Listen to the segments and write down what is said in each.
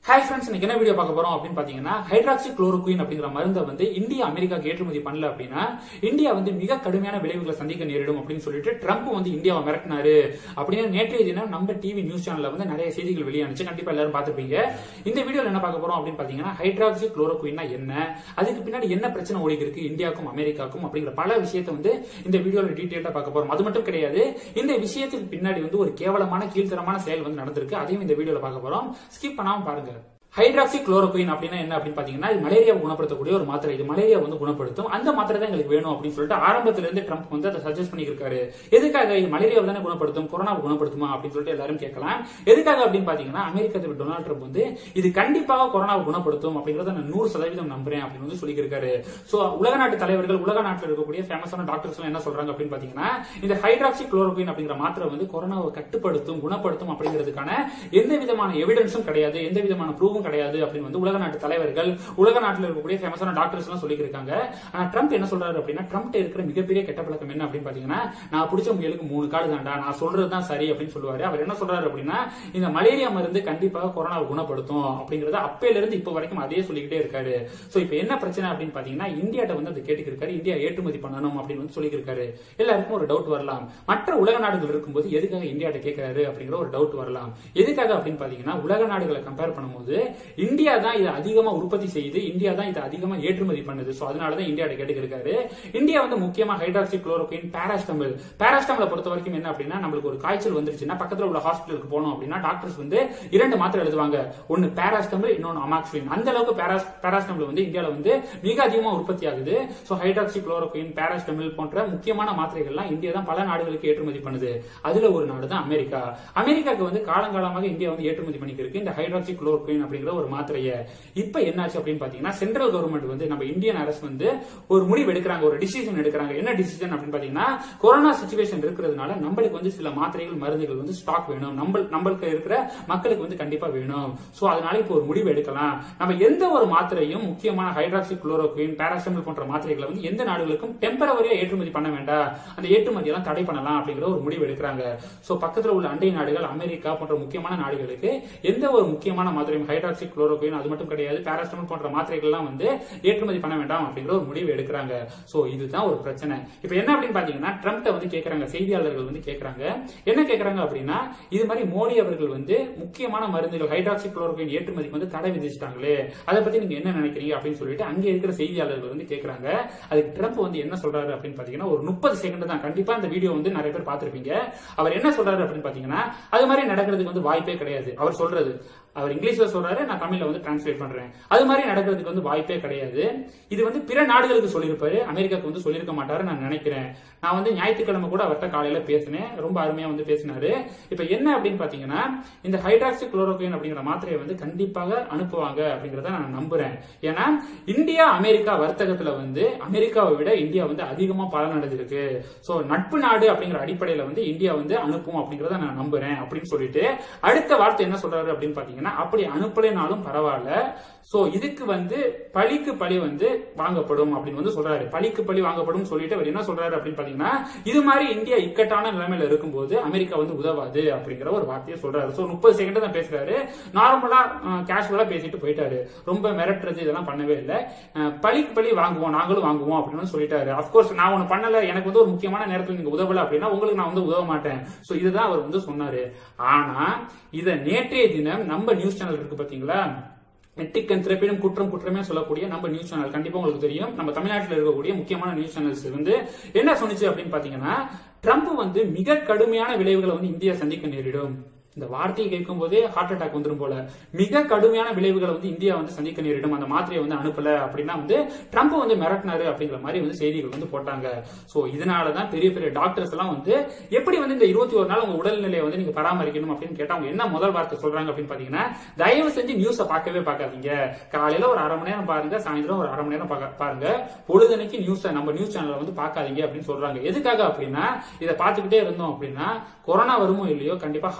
hi friends இன்னைக்கு என்ன video பார்க்க போறோம் அப்படின்னு பாத்தீங்கன்னா ஹைட்ராக்சி குளோரோகுயின் அப்படிங்கிற மருந்தை வந்து இந்தியா அமெரிக்காக்கு ஏற்றுமதி பண்ணல அப்படின்னா இந்தியா வந்து மிக கடுமையான விளைவுகளை சந்திக்க நேரிடும் அப்படின்னு சொல்லிட்டு ட்ரம்ப் வந்து இந்தியாவை மிரட்டினாரு அப்படின்னு நேற்றைய தினம் நம்ம டிவி நியூஸ் சேனல்ல வந்து நிறைய செய்திகள் வெளியானுச்சு கண்டிப்பா எல்லாரும் பார்த்திருப்பீங்க இந்த வீடியோல என்ன பார்க்க போறோம் அப்படின்னு பாத்தீங்கன்னா ஹைட்ராக்சி குளோரோகுயின்னா என்ன அதுக்கு பின்னாடி என்ன பிரச்சனை ஓடி இருக்கு இந்தியாவுக்கும் அமெரிக்காவுக்கும் அப்படிங்கிற பல விஷயத்தை வந்து இந்த வீடியோல டீட்டெயிலா பார்க்க போறோம் அது மட்டும் கிடையாது இந்த விஷயத்துக்கு பின்னாடி வந்து ஒரு கேவலமான கீழ்த்தரமான செயல் வந்து நடந்திருக்கு அதையும் இந்த வீடியோல பார்க்க போறோம் ஸ்கிப் பண்ணாம பாருங்க ஹைட்ராக்சி குளோரோகுயின் அப்படின்னா என்ன அப்படின்னு பாத்தீங்கன்னா இது மலேரியாவை குணப்படுத்தக்கூடிய ஒரு மாத்திரை இது மலேரியா வந்து குணப்படுத்தும் அந்த மாத்திரை தான் எங்களுக்கு வேணும் அப்படின்னு சொல்லிட்டு ஆரம்பத்துல இருந்து ட்ரம்ப் வந்து அதை சஜஸ்ட் பண்ணியிருக்காரு எதுக்காக இது மலேரியாவை தானே குணப்படுத்தும் கொரோனாவை குணப்படுத்துமா அப்படின்னு சொல்லிட்டு எல்லாரும் கேட்கலாம் எதுக்காக அப்படின்னு பாத்தீங்கன்னா அமெரிக்க அதிபர் டொனால்ட் ட்ரம்ப் வந்து இது கண்டிப்பாக கொரோனாவை குணப்படுத்தும் அப்படிங்கறத நான் நூறு சதவீதம் நம்புறேன் அப்படின்னு வந்து சொல்லியிருக்காரு சோ உலக நாட்டு தலைவர்கள் உலக நாட்டில் இருக்கக்கூடிய ஃபேமஸான டாக்டர்ஸ் எல்லாம் என்ன சொல்றாங்க அப்படின்னு பாத்தீங்கன்னா இந்த ஹைட்ராக்சி குளோரோகுயின் அப்படிங்கிற மாத்திரை வந்து கொரோனாவை கட்டுப்படுத்தும் குணப்படுத்தும் அப்படிங்கிறதுக்கான எந்த விதமான எவிடன்ஸும் கிடையாது எந்த விதமான ப்ரூவும் கிடையாது அப்படின்னு வந்து உலக நாட்டு தலைவர்கள் உலக நாட்டில் இருக்கக்கூடிய ஃபேமஸான டாக்டர்ஸ் எல்லாம் சொல்லியிருக்காங்க ஆனா ட்ரம்ப் என்ன சொல்றாரு அப்படின்னா ட்ரம்ப் இருக்கிற மிகப்பெரிய கெட்ட பழக்கம் என்ன அப்படின்னு பாத்தீங்கன்னா நான் பிடிச்ச முயலுக்கு மூணு காடு தாண்டா நான் சொல்றது தான் சரி அப்படின்னு சொல்லுவாரு அவர் என்ன சொல்றாரு அப்படின்னா இந்த மலேரியா மருந்து கண்டிப்பாக கொரோனாவை குணப்படுத்தும் அப்படிங்கறத அப்பையில இருந்து இப்ப வரைக்கும் அதே சொல்லிக்கிட்டே இருக்காரு சோ இப்ப என்ன பிரச்சனை அப்படின்னு பாத்தீங்கன்னா இந்தியாட்ட வந்து அதை கேட்டுக்கிருக்காரு இந்தியா ஏற்றுமதி பண்ணணும் அப்படின்னு வந்து சொல்லியிருக்காரு எல்லாருக்கும் ஒரு டவுட் வரலாம் மற்ற உலக நாடுகள் இருக்கும்போது எதுக்காக இந்தியாட்ட கேட்கிறாரு அப்படிங்கிற ஒரு டவுட் வரலாம் எதுக்காக அப்படின்னு பாத்தீங்கன்னா உலக நாடுகளை கம்பேர் பண்ணும்போது இந்தியா தான் இதை அதிகமா உற்பத்தி செய்யுது இந்தியா தான் இதை அதிகமா ஏற்றுமதி பண்ணுது சோ அதனாலதான் இந்தியாட்ட கேட்டுக்கிருக்காரு இந்தியா வந்து முக்கியமா ஹைட்ராக்சி குளோரோகின் பேராஸ்டமல் பேராஸ்டமலை பொறுத்த வரைக்கும் என்ன அப்படின்னா நம்மளுக்கு ஒரு காய்ச்சல் வந்துருச்சுன்னா பக்கத்துல உள்ள ஹாஸ்பிட்டலுக்கு போனோம் அப்படின்னா டாக்டர்ஸ் வந்து இரண்டு மாத்திரை எழுதுவாங்க ஒன்னு பேராஸ்டமல் இன்னொன்னு அமாக்சிலின் அந்த அளவுக்கு பேராஸ்டமல் வந்து இந்தியால வந்து மிக அதிகமா உற்பத்தி ஆகுது சோ ஹைட்ராக்சி குளோரோகின் பேராஸ்டமல் போன்ற முக்கியமான மாத்திரைகள்லாம் இந்தியா தான் பல நாடுகளுக்கு ஏற்றுமதி பண்ணுது அதுல ஒரு நாடு தான் அமெரிக்கா அமெரிக்காக்கு வந்து காலங்காலமாக இந்தியா வந்து ஏற்றுமதி பண்ணிக்கிருக்கு இந்த ஹைட்ராக்சி குளோரோகின் அப்படிங்கிற ஒரு மாத்திரையை இப்ப என்னாச்சு அப்படின்னு பாத்தீங்கன்னா சென்ட்ரல் கவர்மெண்ட் வந்து நம்ம இந்தியன் அரசு வந்து ஒரு முடிவு எடுக்கிறாங்க ஒரு டிசிஷன் எடுக்கிறாங்க என்ன டிசிஷன் அப்படின்னு பாத்தீங்கன்னா கொரோனா சுச்சுவேஷன் இருக்கிறதுனால நம்மளுக்கு வந்து சில மாத்திரைகள் மருந்துகள் வந்து ஸ்டாக் வேணும் நம்ம நம்மளுக்கு இருக்கிற மக்களுக்கு வந்து கண்டிப்பா வேணும் சோ அதனால இப்போ ஒரு முடிவு எடுக்கலாம் நம்ம எந்த ஒரு மாத்திரையும் முக்கியமான ஹைட்ராக்சி குளோரோகுயின் பேராசிட்டமல் போன்ற மாத்திரைகளை வந்து எந்த நாடுகளுக்கும் டெம்பரவரியா ஏற்றுமதி பண்ண வேண்டாம் அந்த ஏற்றுமதி எல்லாம் தடை பண்ணலாம் அப்படிங்கிற ஒரு முடிவு எடுக்கிறாங்க சோ பக்கத்துல உள்ள அண்டை நாடுகள் அமெரிக்கா போன்ற முக்கியமான நாடுகளுக்கு எந்த ஒரு முக்கியமான மாத்திரையும் ஹைட்ராக்சி குளோரோகுயின் அது மட்டும் கிடையாது பேராசிட்டமல் போன்ற மாத்திரைகள்லாம் வந்து ஏற்றுமதி பண்ண வேண்டாம் அப்படிங்கிற ஒரு முடிவு எடுக்கிறாங்க சோ இதுதான் ஒரு பிரச்சனை இப்ப என்ன அப்படின்னு பாத்தீங்கன்னா ட்ரம்ப்ட வந்து கேக்குறாங்க செய்தியாளர்கள் வந்து கேக்குறாங்க என்ன கேக்குறாங்க அப்படின்னா இது மாதிரி மோடி அவர்கள் வந்து முக்கியமான மருந்துகள் ஹைட்ராக்சி குளோரோகுயின் ஏற்றுமதிக்கு வந்து தடை விதிச்சிட்டாங்களே அதை பத்தி நீங்க என்ன நினைக்கிறீங்க அப்படின்னு சொல்லிட்டு அங்க இருக்கிற செய்தியாளர்கள் வந்து கேக்குறாங்க அதுக்கு ட்ரம்ப் வந்து என்ன சொல்றாரு அப்படின்னு பாத்தீங்கன்னா ஒரு முப்பது செகண்ட் தான் கண்டிப்பா இந்த வீடியோ வந்து நிறைய பேர் பார்த்திருப்பீங்க அவர் என்ன சொல்றாரு அப்படின்னு பாத்தீங்கன்னா அது மாதிரி நடக்கிறதுக்கு வந்து வாய்ப்பே கிடையாது அவர் சொல்றது அவர் இங்கிலீஷ்ல சொல்றாரு நான் தமிழ்ல வந்து டிரான்ஸ்லேட் பண்றேன் அது மாதிரி நடக்கிறதுக்கு வந்து வாய்ப்பே கிடையாது இது வந்து பிற நாடுகளுக்கு சொல்லியிருப்பாரு அமெரிக்காவுக்கு வந்து சொல்லியிருக்க மாட்டாரு நான் நினைக்கிறேன் நான் வந்து ஞாயிற்றுக்கிழமை கூட அவர்கிட்ட காலையில பேசினேன் ரொம்ப அருமையா வந்து பேசினாரு இப்ப என்ன அப்படின்னு பாத்தீங்கன்னா இந்த ஹைட்ராக்சி குளோரோகுயின் அப்படிங்கிற மாத்திரையை வந்து கண்டிப்பாக அனுப்புவாங்க அப்படிங்கறத நான் நம்புறேன் ஏன்னா இந்தியா அமெரிக்கா வர்த்தகத்துல வந்து அமெரிக்காவை விட இந்தியா வந்து அதிகமா பலன் அடைஞ்சிருக்கு சோ நட்பு நாடு அப்படிங்கிற அடிப்படையில வந்து இந்தியா வந்து அனுப்பும் அப்படிங்கறத நான் நம்புறேன் அப்படின்னு சொல்லிட்டு அடுத்த வார்த்தை என்ன சொல்றாரு அப்படின்னு பாத்தீங்கன்னா அப்படி அனுப்பலைனாலும் பரவாயில்ல சோ இதுக்கு வந்து பழிக்கு பழி வந்து வாங்கப்படும் அப்படின்னு வந்து சொல்றாரு பழிக்கு பழி வாங்கப்படும் சொல்லிட்டு அவர் என்ன சொல்றாரு அப்படின்னு பாத்தீங்கன்னா இது மாதிரி இந்தியா இக்கட்டான நிலைமையில இருக்கும்போது அமெரிக்கா வந்து உதவாது அப்படிங்கிற ஒரு வார்த்தையை சொல்றாரு சோ முப்பது செகண்ட் தான் பேசுறாரு நார்மலா கேஷுவலா பேசிட்டு போயிட்டாரு ரொம்ப மிரட்டுறது இதெல்லாம் பண்ணவே இல்லை பழிக்கு பழி வாங்குவோம் நாங்களும் வாங்குவோம் அப்படின்னு சொல்லிட்டாரு அப்கோர்ஸ் நான் ஒண்ணு பண்ணல எனக்கு வந்து ஒரு முக்கியமான நேரத்தில் நீங்க உதவல அப்படின்னா உங்களுக்கு நான் வந்து உதவ மாட்டேன் சோ இதுதான் அவர் வந்து சொன்னாரு ஆனா இத நேற்றைய தினம் நம்ம நியூஸ் சேனல் இருக்கு பாத்தீங்களா நெட்டிக்கன் திரைப்பிடம் குற்றம் குற்றமே சொல்லக்கூடிய நம்ம நியூஸ் சேனல் கண்டிப்பா உங்களுக்கு தெரியும் நம்ம தமிழ்நாட்டில் இருக்கக்கூடிய முக்கியமான நியூஸ் சேனல்ஸ் வந்து என்ன சொன்னிச்சு அப்படின்னு பாத்தீங்கன்னா ட்ரம்ப் வந்து மிக கடுமையான விளைவுகளை வந்து இந்தியா சந்திக்க நேரிடும் இந்த வார்த்தையை கேட்கும் போதே ஹார்ட் அட்டாக் வந்துடும் போல மிக கடுமையான விளைவுகளை வந்து இந்தியா வந்து சந்திக்க நேரிடும் அந்த மாத்திரையை வந்து அனுப்பல அப்படின்னா வந்து ட்ரம்ப் வந்து மிரட்டினாரு அப்படிங்கிற மாதிரி வந்து செய்திகள் வந்து போட்டாங்க சோ இதனாலதான் பெரிய பெரிய டாக்டர்ஸ் எல்லாம் வந்து எப்படி வந்து இந்த இருபத்தி ஒரு நாள் உங்க உடல்நிலையை வந்து நீங்க பராமரிக்கணும் அப்படின்னு கேட்டா அவங்க என்ன முதல் வார்த்தை சொல்றாங்க அப்படின்னு பாத்தீங்கன்னா தயவு செஞ்சு நியூஸை பார்க்கவே பார்க்காதீங்க காலையில ஒரு அரை மணி நேரம் பாருங்க சாயந்தரம் ஒரு அரை மணி நேரம் பாருங்க பொழுதனைக்கு நியூஸ் நம்ம நியூஸ் சேனலை வந்து பார்க்காதீங்க அப்படின்னு சொல்றாங்க எதுக்காக அப்படின்னா இதை பார்த்துக்கிட்டே இருந்தோம் அப்படின்னா கொரோனா வருமோ இல்லையோ கண்டிப்பா ஹார்ட் அட்டாக்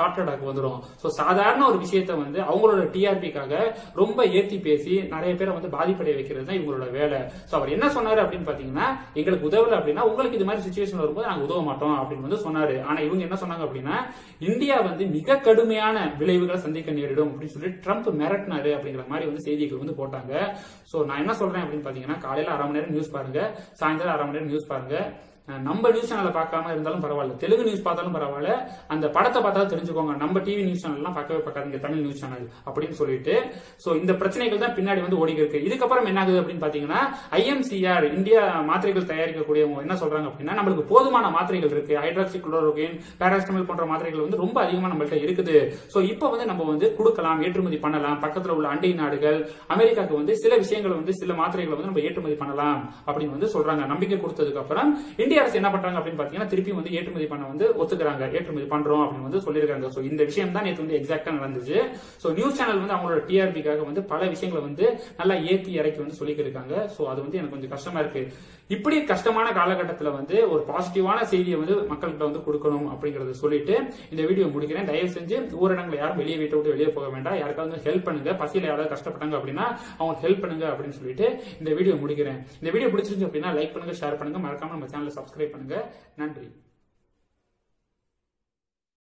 எனக்கு வந்துடும் சோ சாதாரண ஒரு விஷயத்த வந்து அவங்களோட டிஆர்பிக்காக ரொம்ப ஏத்தி பேசி நிறைய பேரை வந்து பாதிப்படைய வைக்கிறது தான் இவங்களோட வேலை சோ அவர் என்ன சொன்னாரு அப்படின்னு பாத்தீங்கன்னா எங்களுக்கு உதவல அப்படின்னா உங்களுக்கு இது மாதிரி சுச்சுவேஷன் வரும்போது நாங்க உதவ மாட்டோம் அப்படின்னு வந்து சொன்னாரு ஆனா இவங்க என்ன சொன்னாங்க அப்படின்னா இந்தியா வந்து மிக கடுமையான விளைவுகளை சந்திக்க நேரிடும் அப்படின்னு சொல்லி ட்ரம்ப் மிரட்டினாரு அப்படிங்கிற மாதிரி வந்து செய்திகள் வந்து போட்டாங்க சோ நான் என்ன சொல்றேன் அப்படின்னு பாத்தீங்கன்னா காலையில அரை மணி நேரம் நியூஸ் பாருங்க சாயந்தரம் அரை மணி நேரம் நியூஸ் பாருங்க அஹ் நம்ம நியூஸ் சேனலை பார்க்காம இருந்தாலும் பரவாயில்ல தெலுங்கு நியூஸ் பார்த்தாலும் பரவாயில்ல அந்த படத்தை பார்த்தாலும் தெரிஞ்சுக்கோங்க நம்ம டிவி நியூஸ் சேனல்லாம் பார்க்கவே பார்க்காதீங்க தமிழ் நியூஸ் சேனல் அப்படின்னு சொல்லிட்டு சோ இந்த பிரச்சனைகள் தான் பின்னாடி வந்து ஓடி இருக்கு இதுக்கப்புறம் என்ன ஆகுது அப்படின்னு பாத்தீங்கன்னா ஐஎம்சிஆர் இந்தியா மாத்திரைகள் தயாரிக்கக்கூடியவங்க என்ன சொல்றாங்க அப்படின்னா நம்மளுக்கு போதுமான மாத்திரைகள் இருக்கு ஹைட்ராக்சி குளோரோகின் பேராஸ்டமல் போன்ற மாத்திரைகள் வந்து ரொம்ப அதிகமா நம்மள்ட்ட இருக்குது சோ இப்போ வந்து நம்ம வந்து கொடுக்கலாம் ஏற்றுமதி பண்ணலாம் பக்கத்துல உள்ள அண்டை நாடுகள் அமெரிக்காவுக்கு வந்து சில விஷயங்களை வந்து சில மாத்திரைகளை வந்து நம்ம ஏற்றுமதி பண்ணலாம் அப்படின்னு வந்து சொல்றாங்க நம்பிக்கை கொடுத்ததுக்கு அப்புறம் இந்திய அரசு என்ன பண்றாங்க அப்படின்னு பாத்தீங்கன்னா திருப்பி வந்து ஏற்றுமதி பண்ண வந்து ஒத்துக்கிறாங்க ஏற்றுமதி பண்றோம் அப்படின்னு வந்து சொல்லியிருக்காங்க சோ இந்த விஷயம் தான் நேற்று வந்து எக்ஸாக்டா நடந்துச்சு சோ நியூஸ் சேனல் வந்து அவங்களோட டிஆர்பிக்காக வந்து பல விஷயங்களை வந்து நல்லா ஏத்தி இறக்கி வந்து சொல்லியிருக்காங்க சோ அது வந்து எனக்கு கொஞ்சம் கஷ்டமா இருக்கு இப்படி கஷ்டமான காலகட்டத்தில் வந்து ஒரு பாசிட்டிவான செய்தியை வந்து மக்கள்கிட்ட வந்து கொடுக்கணும் அப்படிங்கறத சொல்லிட்டு இந்த வீடியோ முடிக்கிறேன் தயவு செஞ்சு ஊரடங்களை யாரும் வெளியே வீட்டை விட்டு வெளியே போக வேண்டாம் யாருக்காவது வந்து ஹெல்ப் பண்ணுங்க பசியில யாராவது கஷ்டப்பட்டாங்க அப்படின்னா அவங்களுக்கு ஹெல்ப் பண்ணுங்க அப்படின்னு சொல்லிட்டு இந்த வீடியோ முடிக்கிறேன் இந்த வீடியோ பிடிச்சிருந்து அப்படின்னா லைக் பண்ணுங்க ஷேர் பண்ணுங்க மறக்காம நம்ம சேனலை சப்ஸ்கிரைப் பண்ணுங்க நன்றி